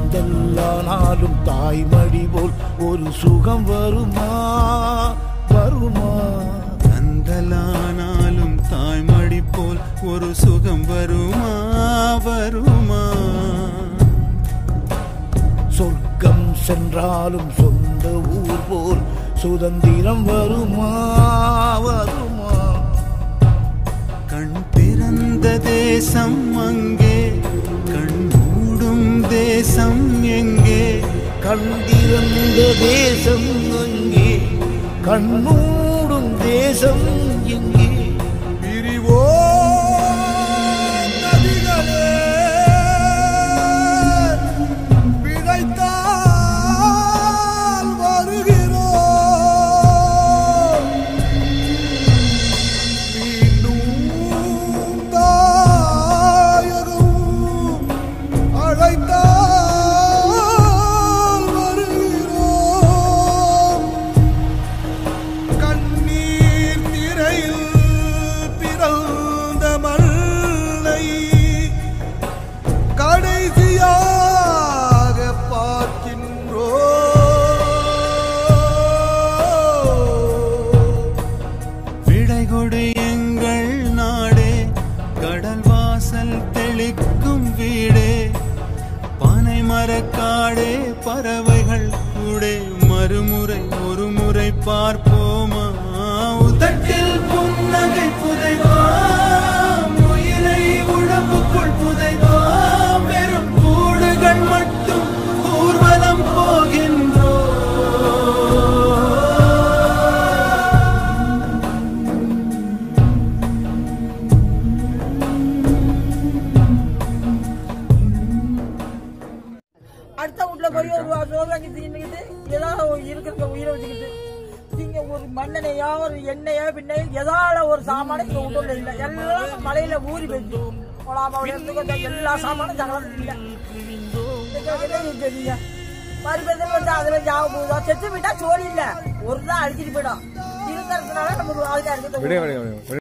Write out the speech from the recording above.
எந்தெல்லா நாளும் தாய்மடி போல் ஒரு சுகம் வருமா வருமா கந்தலானாலும் தாய்மடி போல் ஒரு சுகம் வருமா வருமா சொர்க்கம் சென்றாலும் சொந்த ஊர் போல் சுதந்திரம் வருமா வருமா கண் திறந்த தேசம் அங்கே கண் மூடும் தேசம் எங்கே கண்டிருந்த தேசம் அங்கே கண்ணூடும் தேசம் எங்கே பிரிவோ நதிகளே பிழைத்தால் வருகிறோம் மீண்டும் தாயகம் அழைத்தால் வருகிறோம் கண்ணீர் திரையில் பிறந்த மண்ணை கடைசியாக பார்க்கின்றோம் விடை கொடு எங்கள் நாடே கடல் வாசல் தெளிக்கும் வீடே பனை மரக்காடே பறவைகள் கூடே மறுமுறை ஒரு முறை பார்ப்போமா உதட்டில் புன்னகை புதைவாம் உயிரை உடம்புக்குள் புதைவாம் வெறும் கூடுகள் மட்டும் ஊர்வலம் போகின்றோம் அடுத்த வீட்டுல போய் ஒரு சோகாஞ்சி தின்னுக்கிட்டு ஏதாவது இருக்கிற உயிரை வச்சுக்கிட்டு இங்க ஒரு மண்ணெண்ணையோ ஒரு எண்ணெயோ பின்னையோ ஏதாவது ஒரு சாமானும் இங்க வீட்டுல இல்லை எல்லாம் மலையில ஊறி போயிடுச்சு கொலாமாவுல இருந்து கொஞ்சம் எல்லா சாமானும் தகவல் இல்லை தெரியுங்க மறுபடியும் வந்து அதுல ஜாவ போகுதா செத்து போயிட்டா சோழி இல்ல ஒரு தான் அடிச்சிட்டு போயிடும் இருக்கிறதுனால நமக்கு அதுக்கு அடிக்கிறது